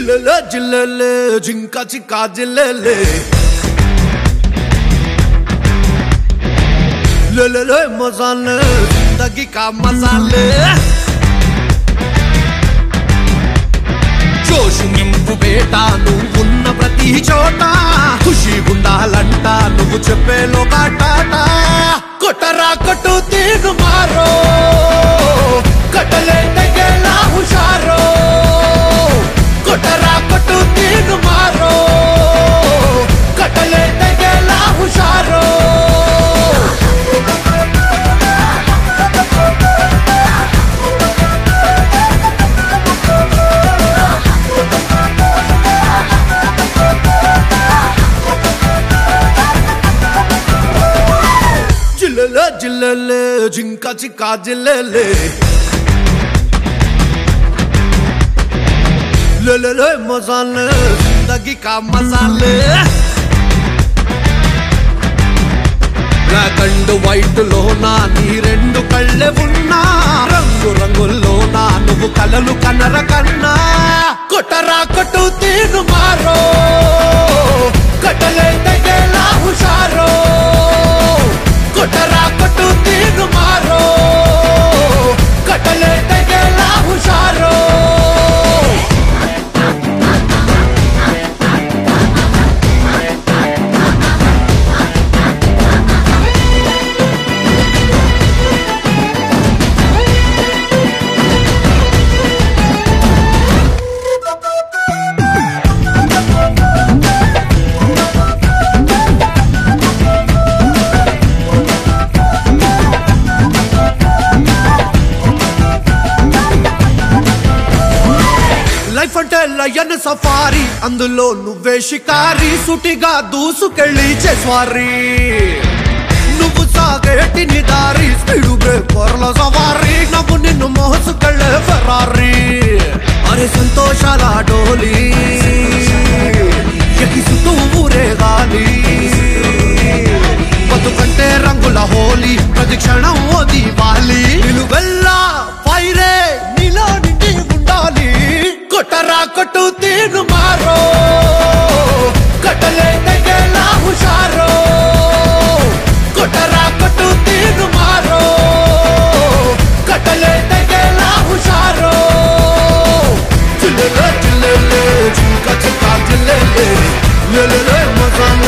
జిల్లెలే జిల్లెలే జింక చిక్క జిల్లెలే లేలే మసాలే జిందగీ కా మసాలే జోషు నింపు బేట నువ్వున్న ప్రతి చోట ఖుషి ఉండాలంట నువ్వు చెప్పేలో కాటాట కొట్టరా కొట్టు తీరు మారో కట్టలే తెగేలా హుషారో కొట్టరా కొట్టు తీరు మారో కట్టలే తెగేలా హుషారో జిల్లెలే జిల్లెలే జింక చిక్క జిల్లెలే లేలే మసాలే జిందగీ కా మసాలే బ్లాక్ అండ్ వైట్ లోనా నీ రెండు కళ్ళే ఉన్నా రంగు రంగుల్లోనా నువ్వు కలలు కనర కన్నా కొట్టరా కొట్టు తీరు మారో కట్టలే తెగేలా హుషారో కొట్టరా కొట్టు తీరు మారో కట్టలే తెగేలా హుషారో లైఫ్ అంటే లయన్ సఫారీ అందులో నువ్వే షికారి సుటిగా దూసుకెళ్ళి చేస్వారీ నువ్వు సాగేటి నిదారి స్పీడు బ్రేకర్ల సవారీ నవ్వు నిన్ను మోసుకెళ్ళే ఫెరారీ అరే సంతోషాల డోలీ ఎక్కి చుట్టూ ఊరే గాలి బతుకంటే రంగుల హోలీ ప్రతి క్షణం ఓ దీవాలి నిలువెల్లా ఫైరే నీలో నిండి ఉండాలి కొట్టరా కొట్టు తీరు మారో కట్టలే తెగేలా హుషారో కొట్టరా కొట్టు తీరు మారో కట్టలే తెగేలా హుషారో చిల్లెలే చిల్లెలే చింక చిక్క చిల్లెలే లెలెలే మజా